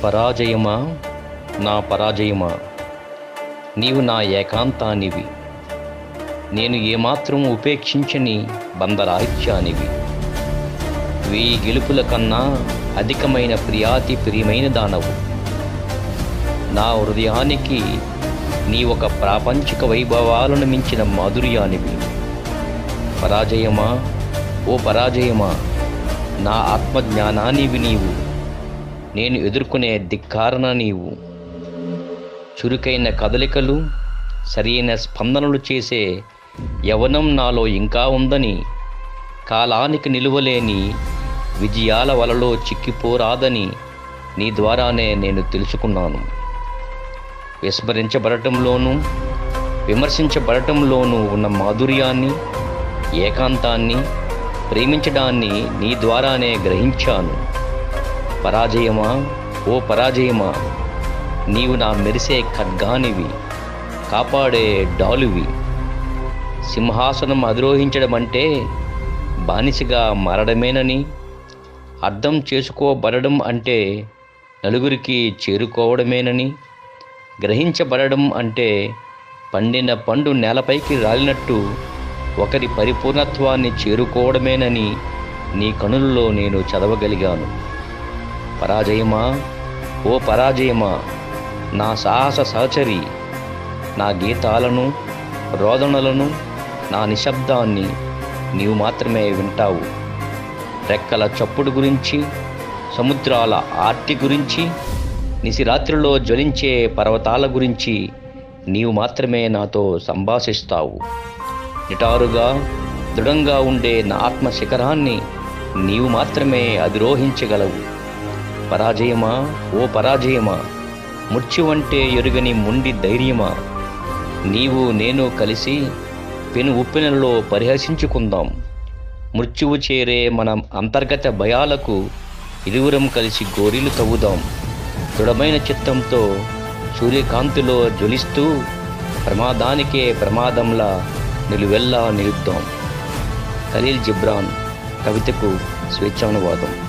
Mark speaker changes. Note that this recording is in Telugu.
Speaker 1: పరాజయమా నా పరాజయమా నీవు నా ఏకాంతానివి నేను ఏమాత్రం ఉపేక్షించని బందరాహిత్యానివి వెయ్యి గెలుపుల కన్నా అధికమైన ప్రియాతి ప్రియమైన దానవు నా హృదయానికి నీ ఒక ప్రాపంచిక వైభవాలను మించిన మాధుర్యానివి పరాజయమా ఓ పరాజయమా నా ఆత్మజ్ఞానానివి నీవు నేను ఎదుర్కొనే ధిక్కారణ నీవు చురుకైన కదలికలు సరైన స్పందనలు చేసే యవనం నాలో ఇంకా ఉందని కాలానికి నిలువలేని విజయాల వలలో చిక్కిపోరాదని నీ ద్వారానే నేను తెలుసుకున్నాను విస్మరించబడటంలోనూ విమర్శించబడటంలోనూ ఉన్న మాధుర్యాన్ని ఏకాంతాన్ని ప్రేమించడాన్ని నీ ద్వారానే గ్రహించాను పరాజయమా ఓ పరాజయమా నీవు నా మెరిసే ఖడ్గానివి కాపాడే డాలువి సింహాసనం అధిరోహించడం అంటే బానిసగా మారడమేనని అర్థం చేసుకోబడడం అంటే నలుగురికి చేరుకోవడమేనని గ్రహించబడడం అంటే పండిన పండు నేలపైకి రాలినట్టు ఒకరి పరిపూర్ణత్వాన్ని చేరుకోవడమేనని నీ కనులలో నేను చదవగలిగాను పరాజయమా ఓ పరాజయమా నా సాహస సహచరి నా గీతాలను రోదనలను నా నిశ్శబ్దాన్ని నీవు మాత్రమే వింటావు రెక్కల చప్పుడు గురించి సముద్రాల ఆర్తి గురించి నిశిరాత్రిలో జ్వలించే పర్వతాల గురించి నీవు మాత్రమే నాతో సంభాషిస్తావు నిటారుగా దృఢంగా ఉండే నా ఆత్మ శిఖరాన్ని నీవు మాత్రమే అధిరోహించగలవు పరాజయమా ఓ పరాజయమా మృత్యువంటే ఎరుగని మొండి ధైర్యమా నీవు నేను కలిసి పెను ఉప్పెనలో పరిహసించుకుందాం మృత్యువు చేరే మన అంతర్గత భయాలకు ఇరువురం కలిసి గోరీలు తవ్వుదాం దృఢమైన చిత్తంతో సూర్యకాంతిలో జ్వలిస్తూ ప్రమాదానికే ప్రమాదంలా నిలువెల్లా నిలుద్దాం ఖలీల్ జిబ్రాన్ కవితకు స్వేచ్ఛానువాదం